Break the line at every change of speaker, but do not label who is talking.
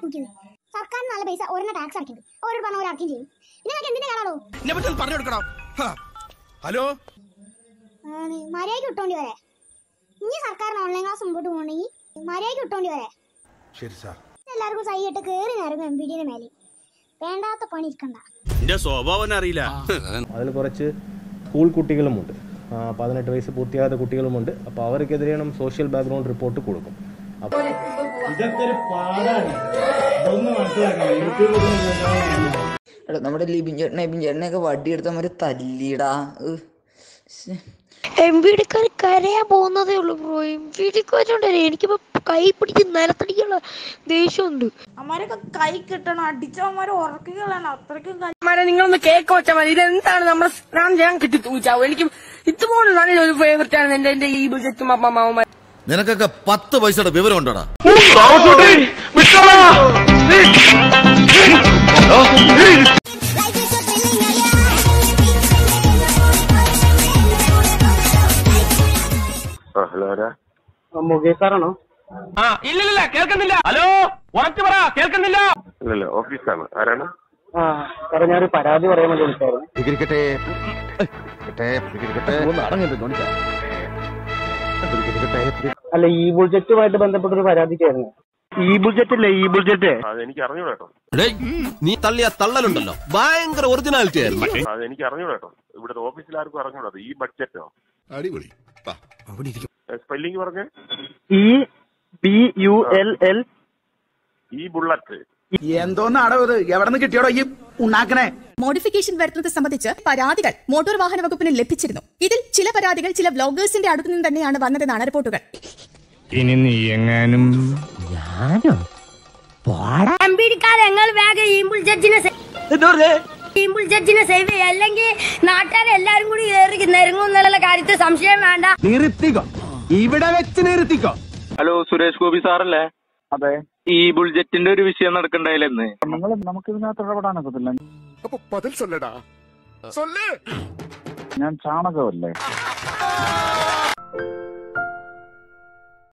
തൂക്കിയത് സർക്കാരിന് നല്ല പൈസ ഒരെണ്ണം ടാക്സ് അടക്കുന്നുണ്ട് ഓരോ പറഞ്ഞ ഓരോ അടക്കുകയും ചെയ്യും പിന്നെ നിങ്ങൾക്ക് എന്തിന്റെ കാണാടോ
എന്നെ പറ്റി ഒന്ന് പറഞ്ഞു കൊടുക്കണം ഹാ. ഹലോ
മര്യാദയ്ക്ക് വിട്ടോണ്ടി വരെ ഇനി സർക്കാരിന് ഓൺലൈൻ ക്ലാസ് മുമ്പോട്ട് പോകണമെങ്കിൽ മര്യാദയ്ക്ക് വിട്ടോണ്ടി വരെ
ശരി സാർ
എല്ലാവർക്കും സൈയിട്ട് കയറി നിറങ്ങും എം പി ഡിയുടെ മേലെ വേണ്ടാത്ത പണി ഇരിക്കണ്ട
എന്റെ സ്വഭാവം അറിയില്ല
അതിൽ കുറച്ച് സ്കൂൾ കുട്ടികളുമുണ്ട് ആ, പതിനെട്ട് വയസ്സ് പൂർത്തിയാകാത്ത കുട്ടികളുമുണ്ട് അപ്പോൾ അവർക്കെതിരെയാണ് സോഷ്യൽ ബാക്ക്ഗ്രൗണ്ട് റിപ്പോർട്ട് കൊടുക്കും അപ്പോൾ
എടാ നമ്മുടെ ലിബിൻ ചേട്ടനെ എബിൻ ചേട്ടനെയൊക്കെ വടിയെടുത്തവന്മാര് തല്ലിടാ ഉഹ്. ശ്ശെ.
എം വി ഡിക്കാർ കരയാൻ പോകുന്നതേ ഉള്ളൂ ബ്രോ എം വി ഡിക്കാരുണ്ടല്ലേ എനിക്കിപ്പോ കൈ പിടിച്ച് നിലത്തടിക്കുള്ള ദേഷ്യമുണ്ട്
അമ്മാരൊക്കെ കൈ കിട്ടണം അടിച്ചവന്മാരെ ഉറക്കുകയാണ് അത്രയ്ക്കും കൈ
മാരെ നിങ്ങളൊന്ന് കേക്ക് വെച്ചാൽ മതി ഇതെന്താണ് നമ്മൾ ഞാൻ ഞാൻ കിട്ടി തൂച്ചാവും എനിക്ക് ഇതുപോലെ നല്ലൊരു ഫേവററ്റ് ആണ് എന്റെ എന്റെ ഈ ബുജറ്റും അമ്മമാവന്മാർ
നിനക്കൊക്കെ പത്ത് പൈസയുടെ വിവരം ഉണ്ടോടാ
മുകേഷ് സാറാണോ
ആ ഇല്ലില്ല കേൾക്കുന്നില്ല ഹലോ ഉറച്ചു പറ കേൾക്കുന്നില്ല
ഇല്ലല്ല ഓഫീസാണ് ആരാണ്
ആ സാറേ ഞാനൊരു പരാതി പറയാൻ വേണ്ടി വിളിച്ചായിരുന്നു
ഇരിക്കട്ടെ
അല്ല ഈ ബുൾജറ്റുമായിട്ട് ബന്ധപ്പെട്ടൊരു പരാതിക്കായിരുന്നു ഈ ബുൾജറ്റ് അല്ലേ ഈ ബുൾജറ്റ്
അത് എനിക്ക് അറിഞ്ഞൂടാ കേട്ടോ
നീ തള്ളിയ തള്ളലുണ്ടല്ലോ ഭയങ്കര ഒറിജിനാലിറ്റി ആയിരുന്നു
അത് എനിക്ക് അറിഞ്ഞൂടാ കേട്ടോ ഇവിടുത്തെ ഓഫീസിൽ ആർക്കും അറിഞ്ഞൂടാ അത് ഈ ബഡ്ജറ്റോ
അടിപൊളി അവിടെ ഇരിക്കും
സ്പെല്ലിംഗ് പറഞ്ഞ
E B U L L
E bullet
എന്തോന്നാടോ ഇത് എവിടെ നിന്ന് കിട്ടിയോടോ ഈ ഉണ്ടാക്കണേ
മോഡിഫിക്കേഷൻ വരുത്തുന്നത് സംബന്ധിച്ച് പരാതികൾ മോട്ടോർ വാഹന വകുപ്പിന് ലഭിച്ചിരുന്നു ഇതിൽ ചില പരാതികൾ ചില വ്ലോഗേഴ്സിന്റെ അടുത്തു നിന്ന് തന്നെയാണ് വന്നതെന്നാണ് റിപ്പോർട്ടുകൾ
ഇനി നീ എങ്ങാനും
എം പി ഡിക്കാർ ഞങ്ങൾ വേഗം ഈമ്പിൾ ജഡ്ജിനെ ഈമ്പിൾ ജഡ്ജിനെ സേവ് ചെയ്യുക അല്ലെങ്കിൽ നാട്ടുകാരെല്ലാരും കൂടി ഏറി നെരുങ്ങും എന്നുള്ള കാര്യത്തിൽ സംശയം വേണ്ട
നിർത്തിക്കോ ഇവിടെ വെച്ച് നിർത്തിക്കോ
ഹലോ സുരേഷ് ഗോപി സാറല്ലേ
അതെ
ഈ ബുൾജറ്റിന്റെ ഒരു വിഷയം നടക്കണ്ടായില്ലെന്ന്
നിങ്ങൾ നമുക്ക് ഇതിനകത്ത് ഇടപെടാനൊക്കത്തില്ല
അപ്പൊ പതിൽ സൊല്ലടാ സൊല്ലേ
ഞാൻ ചാണകമല്ലേ